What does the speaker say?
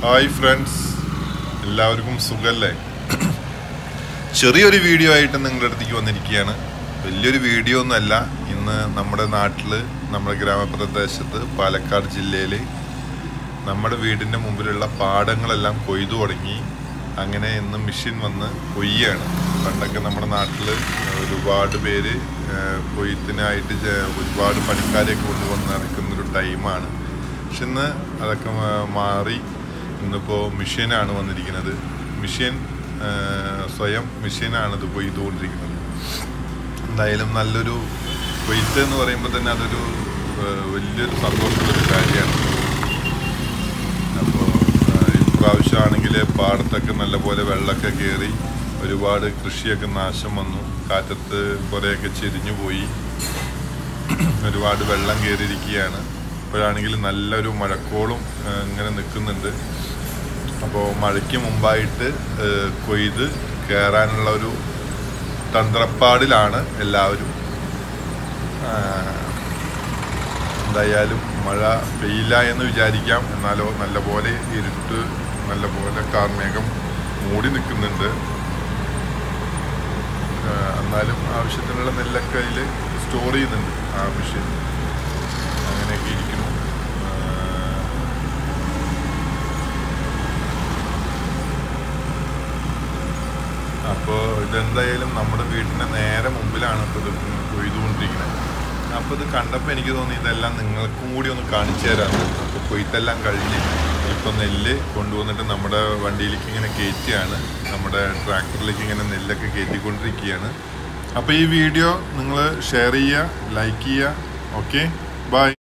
hi friends എല്ലാവർക്കും സുഖല്ലേ ചെറിയൊരു വീഡിയോ ആയിട്ട് നിങ്ങളുടെ അടുത്തേക്ക് വന്നിരിക്കുകയാണ് വലിയൊരു വീഡിയോ ഒന്നുമല്ല ഇന്ന് നമ്മുടെ നാട്ടിൽ നമ്മുടെ ഗ്രാമപ്രദേശത്ത് പാലക്കാട് ജില്ലയിൽ നമ്മുടെ വീടിൻ്റെ മുമ്പിലുള്ള പാടങ്ങളെല്ലാം കൊയ്തു തുടങ്ങി അങ്ങനെ ഇന്ന് മെഷീൻ വന്ന് കൊയ്യാണ് പണ്ടൊക്കെ നമ്മുടെ നാട്ടിൽ ഒരുപാട് പേര് ഏഹ്, കൊയ്ത്തിനായിട്ട് ജ- ഒരുപാട് പണിക്കാരെയൊക്കെ കൊണ്ടുവന്ന് നടക്കുന്നൊരു ടൈമാണ് പക്ഷെ ഇന്ന് അതൊക്കെ മാ- മാറി ഇന്നിപ്പോൾ മെഷീനാണ് വന്നിരിക്കുന്നത് മെഷീൻ ഏഹ്, സ്വയം മെഷീനാണ് ഇത് കൊയ്തുകൊണ്ടിരിക്കുന്നത് എന്തായാലും നല്ലൊരു കൊയ്ത്ത് എന്ന് പറയുമ്പോൾ തന്നെ അതൊരു ഏഹ്, വലിയൊരു സന്തോഷമുള്ളൊരു കാര്യമാണ് അപ്പോൾ ഇപ്രാവശ്യമാണെങ്കിൽ പാടത്തൊക്കെ നല്ലപോലെ വെള്ളമൊക്കെ കയറി ഒരുപാട് കൃഷിയൊക്കെ നാശം വന്നു കാറ്റത്ത് കുറേയൊക്കെ ചെരിഞ്ഞു പോയി ഒരുപാട് വെള്ളം കയറിയിരിക്കുകയാണ് ഇപ്പോഴാണെങ്കിൽ നല്ലൊരു മഴക്കോളും ആ, ഇങ്ങനെ നിൽക്കുന്നുണ്ട് അപ്പോൾ മഴയ്ക്ക് മുമ്പായിട്ട് ആ, കൊയ്ത് കയറാനുള്ള ഒരു തന്ത്രപ്പാടിലാണ് എല്ലാവരും ആ, എന്തായാലും മഴ പെയ്യില്ല എന്ന് വിചാരിക്കാം എന്നാലോ നല്ലപോലെ ഇരുട്ട് നല്ലപോലെ കാർമേഘം മൂടി നിൽക്കുന്നുണ്ട് ആ, എന്നാലും ആവശ്യത്തിനുള്ള നെല്ലൊക്കെ അതിൽ സ്റ്റോർ ചെയ്യുന്നുണ്ട് ആ മെഷീൻ അങ്ങനെയൊക്കെ ഇരിക്കുന്നു ആ, അപ്പോൾ ഇതെന്തായാലും നമ്മുടെ വീടിൻ്റെ നേരെ മുമ്പിലാണ് ഇപ്പോൾ ഇത് കൊയ്തുകൊണ്ടിരിക്കുന്നത് അപ്പോൾ ഇത് കണ്ടപ്പോൾ എനിക്ക് തോന്നി ഇതെല്ലാം നിങ്ങൾക്കും കൂടി ഒന്ന് കാണിച്ചു തരാമെന്ന് അപ്പോൾ കൊയ്ത്തെല്ലാം കഴിഞ്ഞ് ഇപ്പോൾ നെല്ല് കൊണ്ടുവന്നിട്ട് നമ്മുടെ വണ്ടിയിലേക്ക് ഇങ്ങനെ കയറ്റിയാണ് നമ്മുടെ ട്രാക്ടറിലേക്ക് ഇങ്ങനെ നെല്ലൊക്കെ കയറ്റിക്കൊണ്ടിരിക്കുകയാണ് അപ്പോൾ ഈ വീഡിയോ നിങ്ങൾ ഷെയർ ചെയ്യുക ലൈക്ക് ചെയ്യുക ഓക്കെ ബൈ